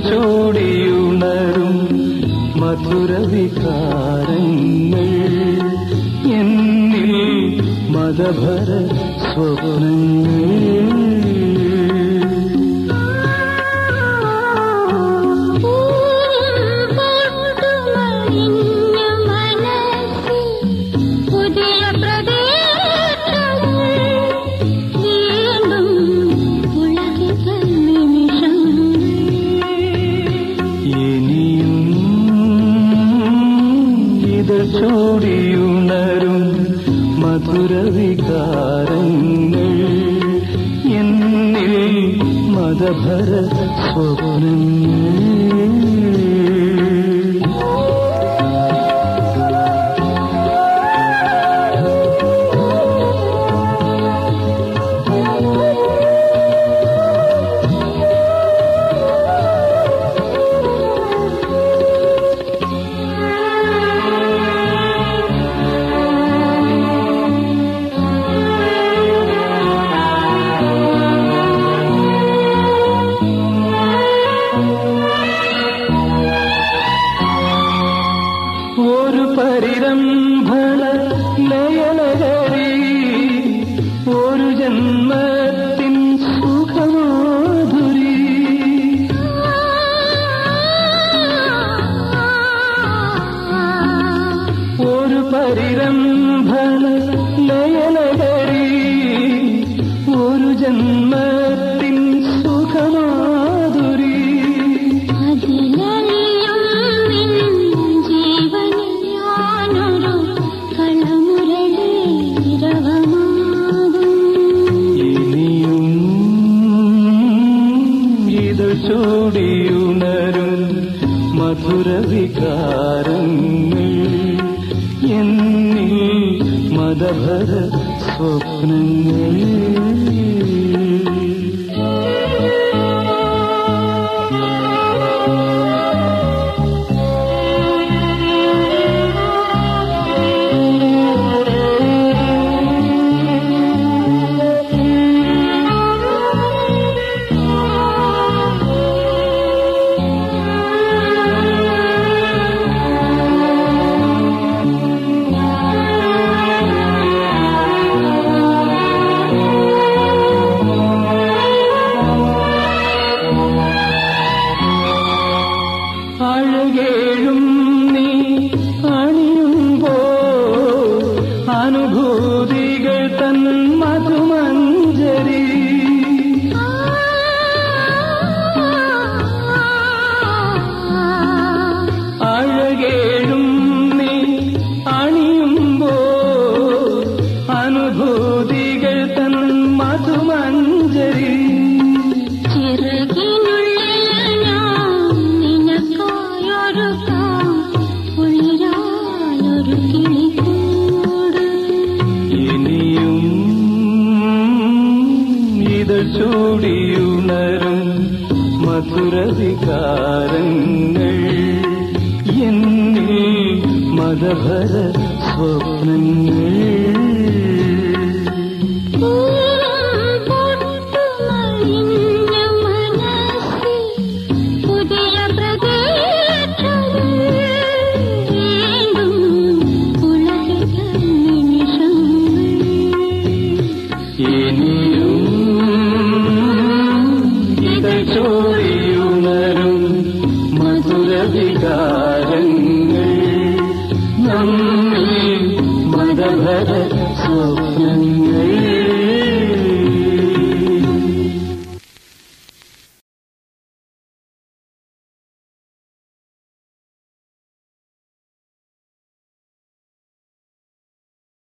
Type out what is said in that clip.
ചൂടിയുണരും മധുരവികാരങ്ങൾ എന്നിൽ മതഭര സ്വപ്നങ്ങൾ പുതിയ പ്രദേശങ്ങൾ വീണ്ടും ഉലകിക നിമിഷങ്ങൾ ഇനിയും ഇത് ചൂടിയുണരും മധുരവികാരങ്ങൾ എന്നിൽ മതഭര സ്വപ്നങ്ങൾ ഒരു പരിരംഭണ ലയനകരി ഒരു ജന്മത്തിൻ സുഖമാധുരി ഒരു പരിരംഭണ ലയനകരി ഒരു ജന്മത്തിൻ സുഖമാധുരി അതിലലിയും നിൻ ജീവനിൽ ഞാനൊരു കളമുരളീരവമാകും ഇനിയും ഇത് ചൂടിയുണരും മധുരവികാരങ്ങൾ എന്നിൽ മതഭര സ്വപ്നങ്ങൾ അഴകേഴും നീ അണിയുമ്പോ അനുഭൂതികൾ തൻ മധുമഞ്ജരി അഴകേഴും നീ അണിയുമ്പോ അനുഭൂതികൾ തൻ മധുമഞ്ജരി ചിറകിനുള്ളിൽ ഞാൻ നിനക്കായൊരുക്കാം കുളിരായൊരു കിളിക്കൂട് ഇനിയും ഇത് ചൂടിയുണരും മധുരവികാരങ്ങൾ എന്നിൽ മതഭര സ്വപ്നങ്ങൾ പൊട്ടുമഴിഞ്ഞ മനസ്സിൽ പുതിയ പ്രതീക്ഷകൾ വീണ്ടും ഉലകിക നിമിഷങ്ങൾ ഇനിയും ഇത് ചൂടിയുണരും മധുരവികാരങ്ങൾ നമ്മിൽ മതഭര സ്വപ്നങ്ങൾ